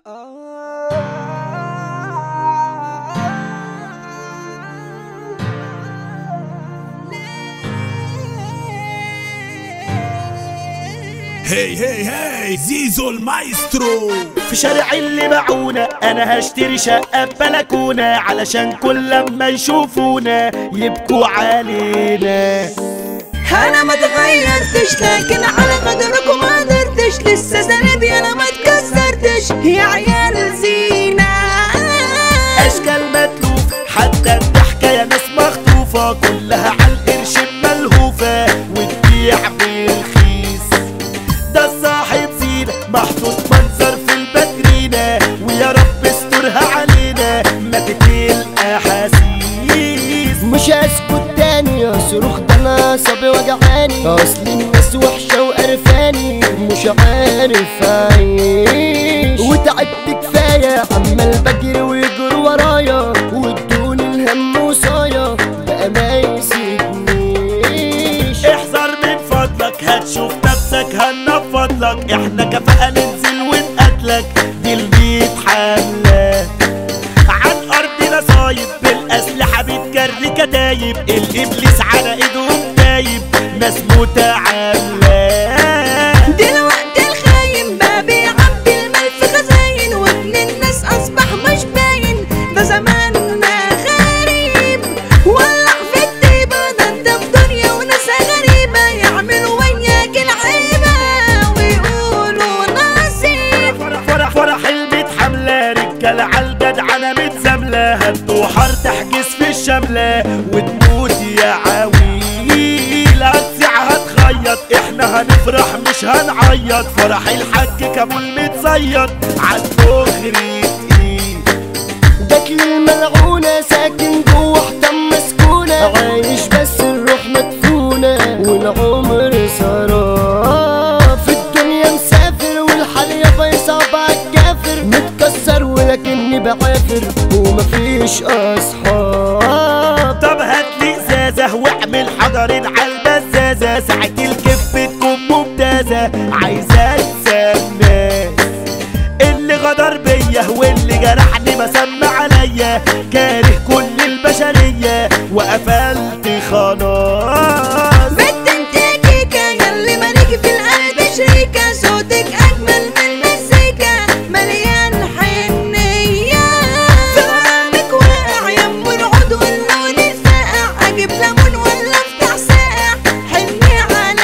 هي هي هي زيزو المايسترو في شارع اللي باعونا انا هشتري شقة ببلكونة علشان كل لما يشوفونا يبكوا علينا انا ما تغيرتش لكن على قدركم ما قدرتش لسه سندي انا ما اتكسرتش يا عيال زينة اشكال متلوف حتى الضحكة يا ناس مخطوفة كلها على القرش ملهوفة وتبيع بالخيس ده صاحب زينة محطوط منظر في الباترينا ويا رب استرها علينا ما تتقل احاسيس مش هسكت تاني اصرخ ده انا صبي وجعاني اصل الناس وحشة وقرفاني مش عارف اعيش وتعبت كفاية عمال بجري ويجروا ورايا وادوني الهم وصايا بقى ما يسيبنيش احذر من فضلك هتشوف نفسك هنفض لك احنا كفاءة ننزل ونقتلك دي البيت حملة عن ارضنا صايب بالاسلحة بتجري كتايب الابليس على ايدهم تايب ناس متعاملة دلوقتي الخاين بقى بيعبي المال في خزاين وابن الناس اصبح مش باين ده زماننا غريب ولع في الطيبة ده انت في دنيا وناس غريبة يعملوا وياك العيبة ويقولوا نصيب فرح فرح فرح البيت حملة رجالة عالجدعنة متزاملة هدوا حار تحجز في الشملة وتموت يا عويل هتسيع هتخيط احنا هنفرح مش هنعيط فرح الحاج كابول متصيد عالدغري تقيل جاتلي الملعونة ساكن جوه حتم مسكونة عايش بس الروح مدفونة والعمر سراب في الدنيا مسافر والحال يابا يصعب عالكافر متكسر ولكني بعافر ومفيش أصحاب طب هاتلي ازازة واعمل حجرين عالبزازة ساعة الكف تكون ممتازة عايزة انسى الناس اللي غدر بيا واللي جرحني ما سمى عليا كاره كل البشرية وقفلت خلاص بنت انت كيكة ياللي مالك في القلب شريكة صوتك اجمل من المزيكا مليان حنية في غرامك واقع يم العود واللون الفاقع اجيب ليمون ولا افتح ساقع حني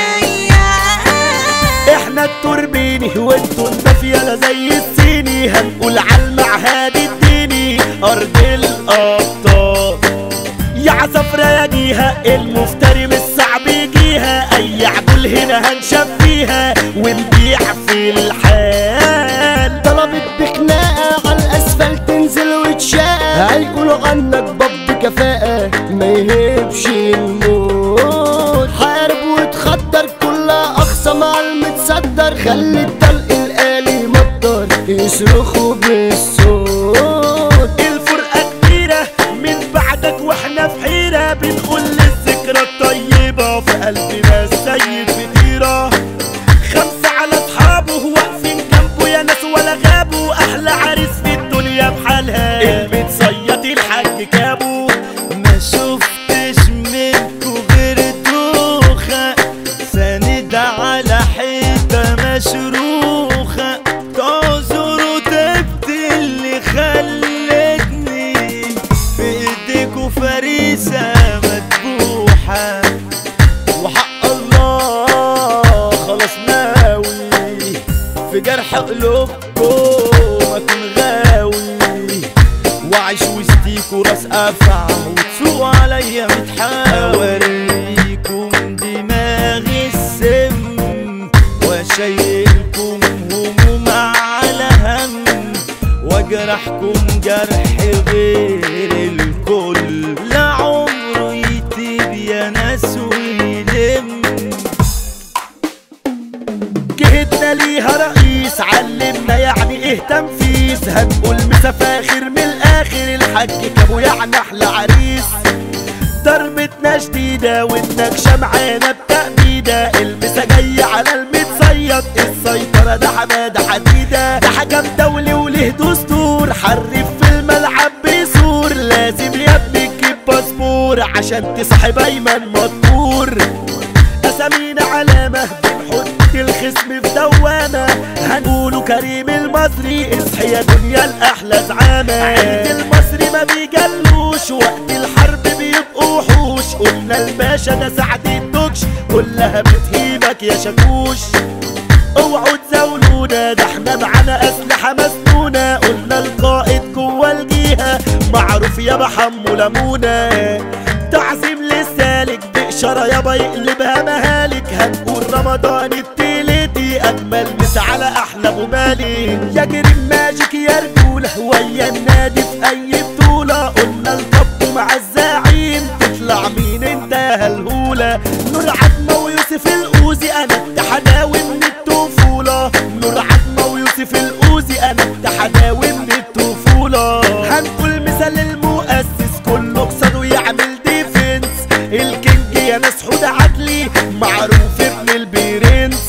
عليا احنا التوربيني وانتوا الدافية زي الصيني هنقول عالمعهد الديني ارض الابطال يا عصفرة يا جيها المفتري مش صعب يجيها اي عدول هنا هنشفيها ونبيع في الحال طلبت بخناقة على الأسفل تنزل وتشاقى هيقولوا عنك باب كفاءة ما يهبش الموت حارب وتخدر كلها أقصى مع المتصدر خلي الطلق الآلي مطر يصرخوا بالصوت الفرقة كبيرة من بعدك واحنا في حيرة بنقول للذكرى الطيبة في قلبنا السيد فطيرة خمسة على اصحابه واقفين جنبه يا ناس ولا غابوا احلى عريس في الدنيا بحالها المتصيد الحاج كابو ما شفتش منكو غير دوخة سند على حيطة مشروخة تعذروا تبت اللي خلتني في ايديكوا فريسة مذبوحة وحق الله خلاص ناوي في جرح قلوبكم اكون غاوي وعيش وسطيكوا راس افع وتسوقوا عليا متحاول اوريكم دماغي السم واشيلكم هموم على هم واجرحكم جرح غير الكل لا عمره يطيب يا ناس ويلم جهتنا ليها رئيس علمنا يعني ايه تنفيذ هنقول مسافاخر من الاخر الحاج كابو يعني احلى عريس ضربتنا شديدة والنكشة معانا بتأبيدة المسا جاية على المتصيد السيطرة ده حمادة حديدة الجونة ده حكم دولي وله دستور حرف في الملعب بيصور لازم يا ابني تجيب باسبور عشان تصاحب ايمن مدبور اسامينا علامة بنحط الخصم في دوامة هنقوله كريم المصري اصحي يا دنيا الاحلى زعامة عيد المصري ما بيجلوش وقت الحرب بيبقوا وحوش قلنا الباشا ده سعد الدكش كلها بتهيبك يا شاكوش اوعوا تزاولونا ده احنا معانا اسلحه مسنونه قلنا القائد جوه الجهه معروف يابا حمو لمونه تعظيم للسالك بإشارة يابا يقلبها مهالك هنقول رمضان التلاتي أجمل مس على أحلى أبو مالك يا جريم ماجيك يا رجولة ويا النادي في أي بطولة قلنا الكب مع الزعيم تطلع مين انت يا هالهولة نور عتمة ويوسف الأوزي أنا التحداوي من الطفولة نور عتمة ويوسف الأوزي أنا التحداوي من الطفولة هنقول مثال المؤسس كله قصده يعمل ديفنس الكينج يا ناس حود عدلي معروف ابن البرنس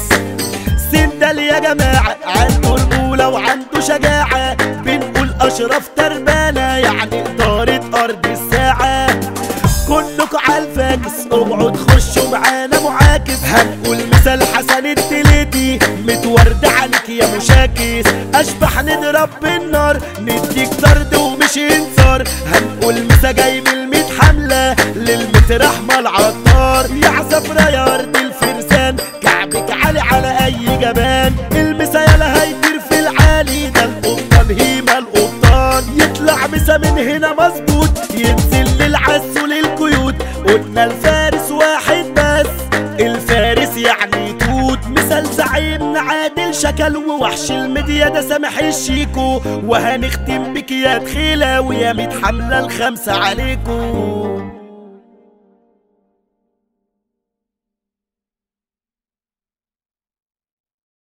سندل يا جماعة عنده رجولة وعنده شجاعة بنقول أشرف تربانة يعني إدارة أرض الساعة كلكوا عالفاكس اوعوا تخشوا معانا معاكس هنقول مثال حسن التلاتي متورد عليك يا مشاكس اشبح نضرب بالنار نديك طرد ومش انصار هنقول مسا جاي من الميت حملة للميت رحمة العطار يا عصفرة يا ارض الفرسان كعبك عالي على اي جبان المسا يلا هيطير في العالي ده القبطان هيما القبطان يطلع مسا من هنا مظبوط ينزل للعز وللقيود قلنا الفارس واحد بس الفارس يعني توت مثال زعيمنا عادل شكل ووحش الميديا ده سامح الشيكو وهنختم بك يا دخيلة ويا ميت حملة الخمسة عليكم